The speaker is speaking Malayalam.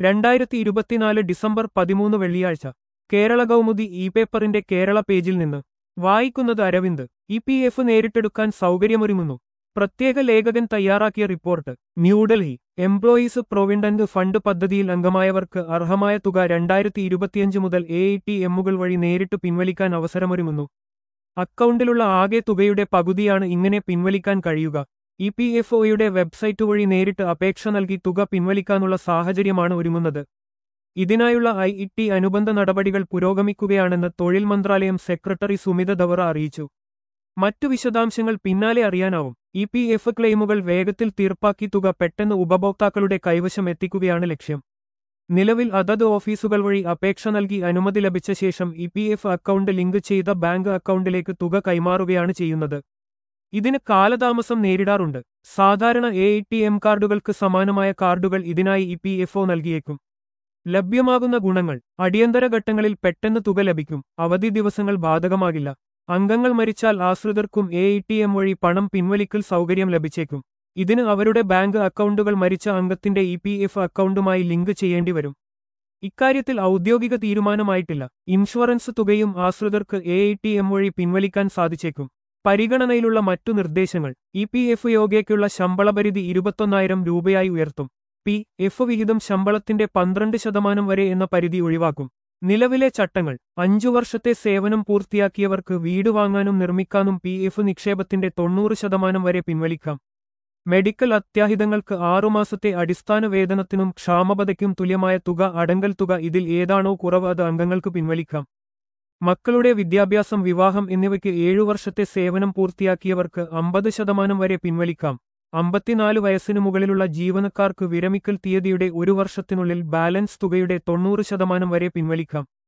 രണ്ടായിരത്തി ഇരുപത്തിനാല് ഡിസംബർ പതിമൂന്ന് വെള്ളിയാഴ്ച കേരള കൗമുദി ഇ പേപ്പറിന്റെ കേരള പേജിൽ നിന്ന് വായിക്കുന്നത് അരവിന്ദ് ഇ പി എഫ് നേരിട്ടെടുക്കാൻ സൗകര്യമൊരുങ്ങുന്നു പ്രത്യേക ലേഖകൻ തയ്യാറാക്കിയ report New Delhi employees provident fund പദ്ധതിയിൽ അംഗമായവർക്ക് അർഹമായ തുക രണ്ടായിരത്തി ഇരുപത്തിയഞ്ച് മുതൽ എ ഐ ടി എമ്മുകൾ വഴി നേരിട്ട് പിൻവലിക്കാൻ അവസരമൊരുങ്ങുന്നു അക്കൗണ്ടിലുള്ള ആകെ തുകയുടെ പകുതിയാണ് ഇങ്ങനെ പിൻവലിക്കാൻ കഴിയുക ഇ പി എഫ് ഒയുടെ വെബ്സൈറ്റ് വഴി നേരിട്ട് അപേക്ഷ നൽകി തുക പിൻവലിക്കാനുള്ള സാഹചര്യമാണ് ഒരുങ്ങുന്നത് ഇതിനായുള്ള ഐ ഇ ടി അനുബന്ധ നടപടികൾ പുരോഗമിക്കുകയാണെന്ന് തൊഴിൽ മന്ത്രാലയം സെക്രട്ടറി സുമിത ദവറ അറിയിച്ചു മറ്റു വിശദാംശങ്ങൾ പിന്നാലെ അറിയാനാവും ഇ പി എഫ് ക്ലെയിമുകൾ വേഗത്തിൽ തീർപ്പാക്കി തുക പെട്ടെന്ന് ഉപഭോക്താക്കളുടെ കൈവശം എത്തിക്കുകയാണ് ലക്ഷ്യം നിലവിൽ അതത് ഓഫീസുകൾ വഴി അപേക്ഷ നൽകി അനുമതി ലഭിച്ച ശേഷം E P F account link ചെയ്ത ബാങ്ക് അക്കൗണ്ടിലേക്ക് തുക കൈമാറുകയാണ് ചെയ്യുന്നത് ഇതിന് കാലതാമസം നേരിടാറുണ്ട് സാധാരണ എ ടി എം കാർഡുകൾക്ക് സമാനമായ കാർഡുകൾ ഇതിനായി ഇ പി എഫ് ഒ നൽകിയേക്കും ലഭ്യമാകുന്ന ഗുണങ്ങൾ അടിയന്തര ഘട്ടങ്ങളിൽ പെട്ടെന്ന് തുക ലഭിക്കും അവധി ദിവസങ്ങൾ ബാധകമാകില്ല അംഗങ്ങൾ മരിച്ചാൽ ആശ്രിതർക്കും എ ടി എം വഴി പണം പിൻവലിക്കൽ സൗകര്യം ലഭിച്ചേക്കും ഇതിന് അവരുടെ ബാങ്ക് അക്കൗണ്ടുകൾ മരിച്ച അംഗത്തിന്റെ ഇ പി എഫ് അക്കൗണ്ടുമായി ലിങ്ക് ചെയ്യേണ്ടി വരും ഇക്കാര്യത്തിൽ ഔദ്യോഗിക തീരുമാനമായിട്ടില്ല ഇൻഷുറൻസ് തുകയും ആശ്രിതർക്ക് എ ടി എം വഴി പിൻവലിക്കാൻ സാധിച്ചേക്കും പരിഗണനയിലുള്ള മറ്റു നിർദ്ദേശങ്ങൾ ഇ പി എഫ് യോഗയ്ക്കുള്ള ശമ്പളപരിധി ഇരുപത്തൊന്നായിരം രൂപയായി ഉയർത്തും പി എഫ് വിഹിതം ശമ്പളത്തിന്റെ പന്ത്രണ്ട് ശതമാനം വരെ എന്ന പരിധി ഒഴിവാക്കും നിലവിലെ ചട്ടങ്ങൾ അഞ്ചു വർഷത്തെ സേവനം പൂർത്തിയാക്കിയവർക്ക് വീട് വാങ്ങാനും നിർമ്മിക്കാനും പി എഫ് നിക്ഷേപത്തിന്റെ തൊണ്ണൂറ് ശതമാനം വരെ പിൻവലിക്കാം മെഡിക്കൽ അത്യാഹിതങ്ങൾക്ക് ആറുമാസത്തെ അടിസ്ഥാന വേതനത്തിനും ക്ഷാമബതയ്ക്കും തുല്യമായ തുക അടങ്കൽ തുക ഇതിൽ ഏതാണോ കുറവ് അത് അംഗങ്ങൾക്ക് പിൻവലിക്കാം മക്കളുടെ വിദ്യാഭ്യാസം വിവാഹം എന്നിവയ്ക്ക് ഏഴു വർഷത്തെ സേവനം പൂർത്തിയാക്കിയവർക്ക് അമ്പത് ശതമാനം വരെ പിൻവലിക്കാം അമ്പത്തിനാല് വയസ്സിനു മുകളിലുള്ള ജീവനക്കാർക്ക് വിരമിക്കൽ തീയതിയുടെ ഒരു വർഷത്തിനുള്ളിൽ ബാലൻസ് തുകയുടെ തൊണ്ണൂറ് ശതമാനം വരെ പിൻവലിക്കാം